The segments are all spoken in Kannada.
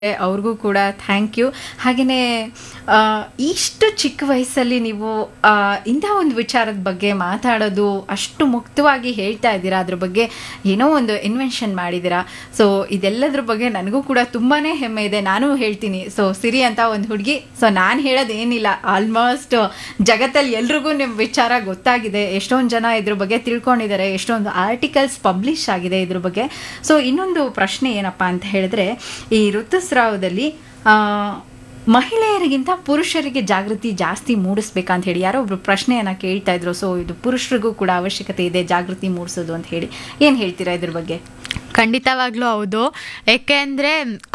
ಅವ್ರಿಗೂ ಕೂಡ ಥ್ಯಾಂಕ್ ಯು ಹಾಗೆಯೇ ಇಷ್ಟು ಚಿಕ್ಕ ವಯಸ್ಸಲ್ಲಿ ನೀವು ಆ, ಇಂಥ ಒಂದು ವಿಚಾರದ ಬಗ್ಗೆ ಮಾತಾಡೋದು ಅಷ್ಟು ಮುಕ್ತವಾಗಿ ಹೇಳ್ತಾ ಇದ್ದೀರಾ ಅದ್ರ ಬಗ್ಗೆ ಏನೋ ಒಂದು ಇನ್ವೆನ್ಷನ್ ಮಾಡಿದ್ದೀರಾ ಸೊ ಇದೆಲ್ಲದ್ರ ಬಗ್ಗೆ ನನಗೂ ಕೂಡ ತುಂಬಾ ಹೆಮ್ಮೆ ಇದೆ ನಾನು ಹೇಳ್ತೀನಿ ಸೊ ಸಿರಿ ಅಂತ ಒಂದು ಹುಡುಗಿ ಸೊ ನಾನು ಹೇಳೋದು ಏನಿಲ್ಲ ಆಲ್ಮೋಸ್ಟ್ ಜಗತ್ತಲ್ಲಿ ಎಲ್ರಿಗೂ ನಿಮ್ಮ ವಿಚಾರ ಗೊತ್ತಾಗಿದೆ ಎಷ್ಟೊಂದು ಜನ ಇದ್ರ ಬಗ್ಗೆ ತಿಳ್ಕೊಂಡಿದ್ದಾರೆ ಎಷ್ಟೊಂದು ಆರ್ಟಿಕಲ್ಸ್ ಪಬ್ಲಿಷ್ ಆಗಿದೆ ಇದ್ರ ಬಗ್ಗೆ ಸೊ ಇನ್ನೊಂದು ಪ್ರಶ್ನೆ ಏನಪ್ಪ ಅಂತ ಹೇಳಿದ್ರೆ ಈ ಋತುಸ್ರಾವದಲ್ಲಿ ಆ, ಮಹಿಳೆಯರಿಗಿಂತ ಪುರುಷರಿಗೆ ಜಾಗೃತಿ ಜಾಸ್ತಿ ಮೂಡಿಸ್ಬೇಕಂತ ಹೇಳಿ ಯಾರೋ ಒಬ್ರು ಪ್ರಶ್ನೆಯನ್ನ ಕೇಳ್ತಾ ಇದ್ರು ಸೊ ಇದು ಪುರುಷರಿಗೂ ಕೂಡ ಅವಶ್ಯಕತೆ ಇದೆ ಜಾಗೃತಿ ಮೂಡಿಸೋದು ಅಂತ ಹೇಳಿ ಏನು ಹೇಳ್ತೀರಾ ಇದ್ರ ಬಗ್ಗೆ ಖಂಡಿತವಾಗ್ಲೂ ಹೌದು ಏಕೆಂದರೆ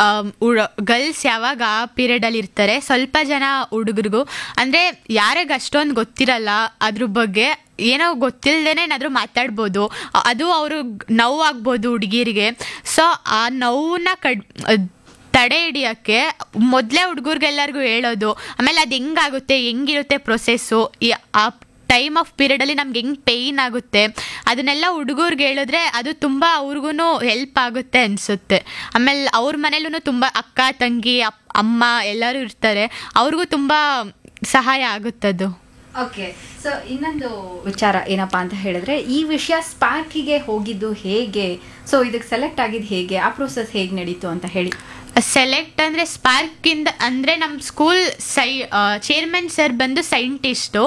ಗರ್ಲ್ಸ್ ಯಾವಾಗ ಆ ಪೀರಿಯಡಲ್ಲಿ ಇರ್ತಾರೆ ಸ್ವಲ್ಪ ಜನ ಹುಡುಗರಿಗೂ ಅಂದರೆ ಯಾರಿಗೆ ಅಷ್ಟೊಂದು ಗೊತ್ತಿರಲ್ಲ ಅದ್ರ ಬಗ್ಗೆ ಏನೋ ಗೊತ್ತಿಲ್ಲದೇನೆ ಏನಾದರೂ ಮಾತಾಡ್ಬೋದು ಅ- ಅದು ಅವರು ನೋವು ಆಗ್ಬೋದು ಹುಡುಗಿರಿಗೆ ಸೊ ಆ ನೋವನ್ನ ಕಡ್ ತಡೆ ಹಿಡಿಯೋಕ್ಕೆ ಮೊದಲೇ ಹುಡುಗರಿಗೆಲ್ಲರಿಗೂ ಹೇಳೋದು ಆಮೇಲೆ ಅದು ಹೆಂಗಾಗುತ್ತೆ ಹೆಂಗಿರುತ್ತೆ ಪ್ರೊಸೆಸ್ಸು ಆ ಟೈಮ್ ಆಫ್ ಪೀರಿಯಡಲ್ಲಿ ನಮ್ಗೆ ಹೆಂಗೆ ಪೇಯ್ನ್ ಆಗುತ್ತೆ ಅದನ್ನೆಲ್ಲ ಹುಡುಗರ್ಗೆ ಹೇಳಿದ್ರೆ ಅದು ತುಂಬ ಅವ್ರಿಗೂ ಹೆಲ್ಪ್ ಆಗುತ್ತೆ ಅನಿಸುತ್ತೆ ಆಮೇಲೆ ಅವ್ರ ಮನೇಲೂ ತುಂಬ ಅಕ್ಕ ತಂಗಿ ಅಪ್ ಅಮ್ಮ ಎಲ್ಲರೂ ಇರ್ತಾರೆ ಅವ್ರಿಗೂ ತುಂಬ ಸಹಾಯ ಆಗುತ್ತದು ಓಕೆ ಸೊ ಇನ್ನೊಂದು ವಿಚಾರ ಏನಪ್ಪಾ ಅಂತ ಹೇಳಿದ್ರೆ ಈ ವಿಷಯ ಸ್ಪಾರ್ಕಿಗೆ ಹೋಗಿದ್ದು ಹೇಗೆ ಸೊ ಇದಕ್ಕೆ ಸೆಲೆಕ್ಟ್ ಆಗಿದ್ದು ಹೇಗೆ ಆ ಪ್ರೋಸೆಸ್ ಹೇಗೆ ನಡೀತು ಅಂತ ಹೇಳಿ ಸೆಲೆಕ್ಟ್ ಅಂದರೆ ಸ್ಪಾರ್ಕಿಂದ ಅಂದರೆ ನಮ್ಮ ಸ್ಕೂಲ್ ಸೈ ಚೇರ್ಮನ್ ಸರ್ ಬಂದು ಸೈಂಟಿಸ್ಟು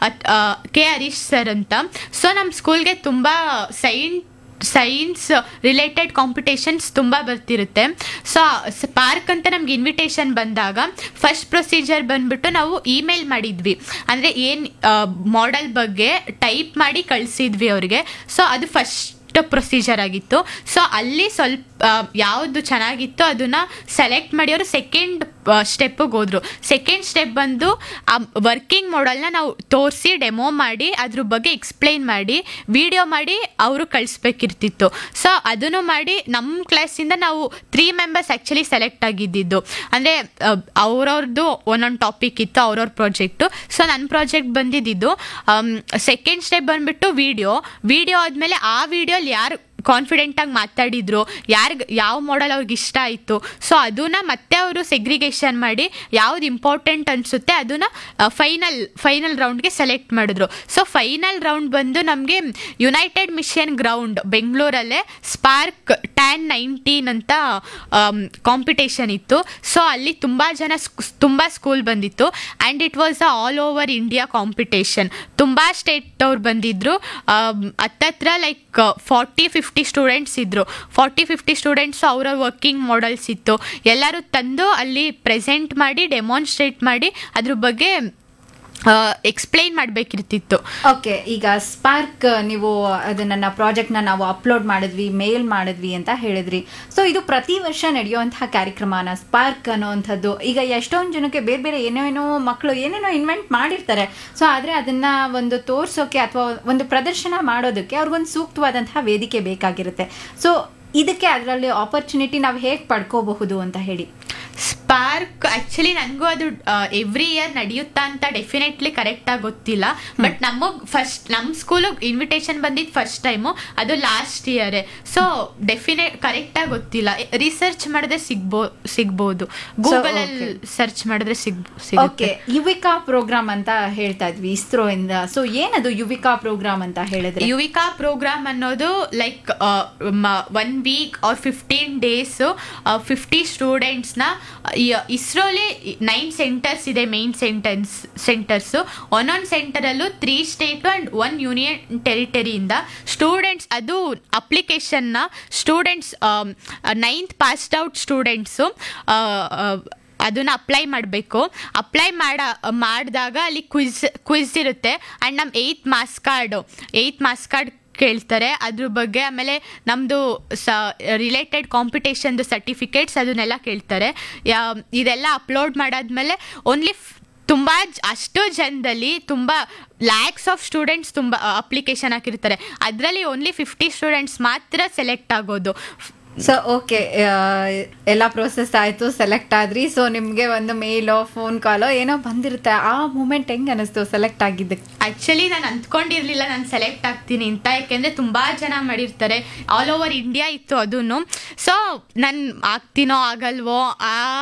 ಕೆ ಹರೀಶ್ ಸರ್ ಅಂತ ಸೊ ನಮ್ಮ ಸ್ಕೂಲ್ಗೆ ತುಂಬ ಸೈನ್ ಸೈನ್ಸ್ ರಿಲೇಟೆಡ್ ಕಾಂಪಿಟೇಷನ್ಸ್ ತುಂಬ ಬರ್ತಿರುತ್ತೆ ಸೊ ಪಾರ್ಕ್ ಅಂತ ನಮ್ಗೆ ಇನ್ವಿಟೇಷನ್ ಬಂದಾಗ ಫಸ್ಟ್ ಪ್ರೊಸೀಜರ್ ಬಂದ್ಬಿಟ್ಟು ನಾವು ಇಮೇಲ್ ಮಾಡಿದ್ವಿ ಅಂದರೆ ಏನು ಮಾಡೆಲ್ ಬಗ್ಗೆ ಟೈಪ್ ಮಾಡಿ ಕಳಿಸಿದ್ವಿ ಅವ್ರಿಗೆ ಸೊ ಅದು ಫಸ್ಟ್ ಪ್ರೊಸೀಜರ್ ಆಗಿತ್ತು ಸೊ ಅಲ್ಲಿ ಸ್ವಲ್ಪ ಯಾವುದು ಚೆನ್ನಾಗಿತ್ತು ಅದನ್ನ ಸೆಲೆಕ್ಟ್ ಮಾಡಿ ಅವರು ಸೆಕೆಂಡ್ ಸ್ಟೆಪ್ಪಿಗೆ ಹೋದ್ರು ಸೆಕೆಂಡ್ ಸ್ಟೆಪ್ ಬಂದು ಆ ವರ್ಕಿಂಗ್ ಮಾಡಲ್ನ ನಾವು ತೋರಿಸಿ ಡೆಮೋ ಮಾಡಿ ಅದ್ರ ಬಗ್ಗೆ ಎಕ್ಸ್ಪ್ಲೈನ್ ಮಾಡಿ ವಿಡಿಯೋ ಮಾಡಿ ಅವರು ಕಳಿಸ್ಬೇಕಿರ್ತಿತ್ತು ಸೊ ಅದನ್ನು ಮಾಡಿ ನಮ್ಮ ಕ್ಲಾಸಿಂದ ನಾವು ತ್ರೀ ಮೆಂಬರ್ಸ್ ಆ್ಯಕ್ಚುಲಿ ಸೆಲೆಕ್ಟ್ ಆಗಿದ್ದಿದ್ದು ಅಂದರೆ ಅವ್ರವ್ರದ್ದು ಒಂದೊಂದು ಟಾಪಿಕ್ ಇತ್ತು ಅವ್ರವ್ರ ಪ್ರಾಜೆಕ್ಟು ಸೊ ನನ್ನ ಪ್ರಾಜೆಕ್ಟ್ ಬಂದಿದ್ದು ಸೆಕೆಂಡ್ ಸ್ಟೆಪ್ ಬಂದ್ಬಿಟ್ಟು ವಿಡಿಯೋ ವಿಡಿಯೋ ಆದಮೇಲೆ ಆ ವಿಡಿಯೋಲಿ ಯಾರು ಕಾನ್ಫಿಡೆಂಟಾಗಿ ಮಾತಾಡಿದ್ರು ಯಾರಿಗೆ ಯಾವ ಮಾಡೆಲ್ ಅವ್ರಿಗೆ ಇಷ್ಟ ಆಯಿತು ಸೊ ಅದನ್ನ ಮತ್ತೆ ಅವರು ಸೆಗ್ರಿಗೇಷನ್ ಮಾಡಿ ಯಾವ್ದು ಇಂಪಾರ್ಟೆಂಟ್ ಅನಿಸುತ್ತೆ ಅದನ್ನ ಫೈನಲ್ ಫೈನಲ್ ರೌಂಡ್ಗೆ ಸೆಲೆಕ್ಟ್ ಮಾಡಿದ್ರು ಸೊ ಫೈನಲ್ ರೌಂಡ್ ಬಂದು ನಮಗೆ ಯುನೈಟೆಡ್ ಮಿಷನ್ ಗ್ರೌಂಡ್ ಬೆಂಗಳೂರಲ್ಲೇ ಸ್ಪಾರ್ಕ್ ಟ್ಯಾನ್ ನೈನ್ಟೀನ್ ಅಂತ ಕಾಂಪಿಟೇಷನ್ ಇತ್ತು ಸೊ ಅಲ್ಲಿ ತುಂಬ ಜನ ತುಂಬ ಸ್ಕೂಲ್ ಬಂದಿತ್ತು and it was a all over India competition ತುಂಬ ಸ್ಟೇಟ್ ಅವ್ರು ಬಂದಿದ್ರು ಆಮ್, ಹತ್ತತ್ರ ಲೈಕ್ ಫಾರ್ಟಿ ಫಿಫ್ಟಿ ಸ್ಟೂಡೆಂಟ್ಸ್ ಇದ್ದರು ಫಾರ್ಟಿ ಫಿಫ್ಟಿ ಸ್ಟೂಡೆಂಟ್ಸು ಅವರ ವರ್ಕಿಂಗ್ ಮಾಡೆಲ್ಸ್ ಇತ್ತು ಎಲ್ಲರೂ ತಂದು ಅಲ್ಲಿ ಪ್ರೆಸೆಂಟ್ ಮಾಡಿ ಡೆಮಾನ್ಸ್ಟ್ರೇಟ್ ಮಾಡಿ ಅದ್ರ ಬಗ್ಗೆ ಎಕ್ಸ್ಪ್ಲೈನ್ ಮಾಡಬೇಕಿರ್ತಿತ್ತು ಓಕೆ ಈಗ ಸ್ಪಾರ್ಕ್ ನೀವು ಅದು ನನ್ನ ಪ್ರಾಜೆಕ್ಟ್ನ ನಾವು ಅಪ್ಲೋಡ್ ಮಾಡಿದ್ವಿ ಮೇಲ್ ಮಾಡಿದ್ವಿ ಅಂತ ಹೇಳಿದ್ರಿ ಸೊ ಇದು ಪ್ರತಿ ವರ್ಷ ನಡೆಯುವಂತಹ ಕಾರ್ಯಕ್ರಮನ ಸ್ಪಾರ್ಕ್ ಅನ್ನೋವಂಥದ್ದು ಈಗ ಎಷ್ಟೊಂದು ಜನಕ್ಕೆ ಬೇರೆ ಬೇರೆ ಏನೇನೋ ಮಕ್ಕಳು ಏನೇನೋ ಇನ್ವೆಂಟ್ ಮಾಡಿರ್ತಾರೆ ಸೊ ಆದರೆ ಅದನ್ನ ಒಂದು ತೋರ್ಸೋಕೆ ಅಥವಾ ಒಂದು ಪ್ರದರ್ಶನ ಮಾಡೋದಕ್ಕೆ ಅವ್ರಿಗೊಂದು ಸೂಕ್ತವಾದಂತಹ ವೇದಿಕೆ ಬೇಕಾಗಿರುತ್ತೆ ಸೊ ಇದಕ್ಕೆ ಅದರಲ್ಲಿ ಆಪರ್ಚುನಿಟಿ ನಾವು ಹೇಗೆ ಪಡ್ಕೋಬಹುದು ಅಂತ ಹೇಳಿ ಸ್ಪಾರ್ಕ್ ಆಕ್ಚುಲಿ ನನಗೂ ಅದು ಎವ್ರಿ ಇಯರ್ ನಡೆಯುತ್ತಾ ಅಂತ ಡೆಫಿನೆಟ್ಲಿ ಕರೆಕ್ಟಾಗಿ ಗೊತ್ತಿಲ್ಲ ಬಟ್ ನಮಗ್ ಫಸ್ಟ್ ನಮ್ಮ ಸ್ಕೂಲಿಗೆ ಇನ್ವಿಟೇಷನ್ ಬಂದಿದ್ದು ಫಸ್ಟ್ ಟೈಮು ಅದು ಲಾಸ್ಟ್ ಇಯರೇ ಸೊ ಡೆಫಿನೆಟ್ ಕರೆಕ್ಟಾಗಿ ಗೊತ್ತಿಲ್ಲ ರಿಸರ್ಚ್ ಮಾಡಿದ್ರೆ ಸಿಗ್ಬೋ ಸಿಗ್ಬೋದು ಗೂಗಲಲ್ಲಿ ಸರ್ಚ್ ಮಾಡಿದ್ರೆ ಸಿಗ್ ಓಕೆ ಸಿಗುತ್ತೆ ಯುವಿಕಾ ಪ್ರೋಗ್ರಾಮ್ ಅಂತ ಹೇಳ್ತಾ ಇದ್ವಿ ಇಸ್ರೋ ಇಂದ ಸೊ ಏನದು ಯುವಿಕಾ ಪ್ರೋಗ್ರಾಮ್ ಅಂತ ಹೇಳಿದ್ರೆ ಯುವಿಕಾ ಪ್ರೋಗ್ರಾಮ್ ಅನ್ನೋದು like one week or fifteen days fifty ಸ್ಟೂಡೆಂಟ್ಸ್ನ ಇಸ್ರೋಲಿ ನೈನ್ ಸೆಂಟರ್ಸ್ ಇದೆ ಮೇನ್ ಸೆಂಟೆನ್ಸ್ ಸೆಂಟರ್ಸು ಒಂದೊಂದು ಸೆಂಟರಲ್ಲೂ three state and one union ಟೆರಿಟರಿಯಿಂದ ಸ್ಟೂಡೆಂಟ್ಸ್ ಅದು ಅಪ್ಲಿಕೇಶನ್ನ students ninth passed out students ಅದನ್ನ ಅಪ್ಲೈ ಮಾಡಬೇಕು ಅಪ್ಲೈ ಮಾಡ ಮಾಡಿದಾಗ ಅಲ್ಲಿ ಕ್ವಿಜ್ ಕ್ವಿಜ್ ಇರುತ್ತೆ ಆ್ಯಂಡ್ ನಮ್ಮ eighth marks card eighth marks card ಕೇಳ್ತಾರೆ ಅದ್ರ ಬಗ್ಗೆ ಆಮೇಲೆ ನಮ್ಮದು ಸ ರಿಲೇಟೆಡ್ ಕಾಂಪಿಟೇಷನ್ದು ಸರ್ಟಿಫಿಕೇಟ್ಸ್ ಅದನ್ನೆಲ್ಲ ಕೇಳ್ತಾರೆ ಯಾ- ಇದೆಲ್ಲ ಅಪ್ಲೋಡ್ ಮಾಡಾದ್ಮೇಲೆ ಓನ್ಲಿ ತುಂಬ ಅಷ್ಟು ಜನದಲ್ಲಿ ತುಂಬ ಲ್ಯಾಕ್ಸ್ ಆಫ್ ಸ್ಟೂಡೆಂಟ್ಸ್ ತುಂಬ ಅಪ್ಲಿಕೇಶನ್ ಹಾಕಿರ್ತಾರೆ ಅದರಲ್ಲಿ ಓನ್ಲಿ ಫಿಫ್ಟಿ ಸ್ಟೂಡೆಂಟ್ಸ್ ಮಾತ್ರ ಸೆಲೆಕ್ಟ್ ಆಗೋದು ಸೊ ಓಕೆ ಎಲ್ಲ ಪ್ರೋಸೆಸ್ ಆಯ್ತು ಸೆಲೆಕ್ಟ್ ಆದ್ರಿ ಸೊ ನಿಮ್ಗೆ ಒಂದು ಮೇಲೋ ಫೋನ್ ಕಾಲೋ ಏನೋ ಬಂದಿರುತ್ತೆ ಆ ಮೂಮೆಂಟ್ ಹೆಂಗ್ ಅನಿಸ್ತು ಸೆಲೆಕ್ಟ್ ಆಗಿದ್ದಕ್ಕೆ ಆಕ್ಚುಲಿ ನಾನು ಅಂದ್ಕೊಂಡಿರ್ಲಿಲ್ಲ ನಾನು ಸೆಲೆಕ್ಟ್ ಆಗ್ತೀನಿ ಅಂತ ಯಾಕೆಂದ್ರೆ ತುಂಬಾ ಜನ ಮಾಡಿರ್ತಾರೆ ಆಲ್ ಓವರ್ ಇಂಡಿಯಾ ಇತ್ತು ಅದನ್ನು ಸೊ ನಾನು ಆಗ್ತೀನೋ ಆಗಲ್ವೋ ಆ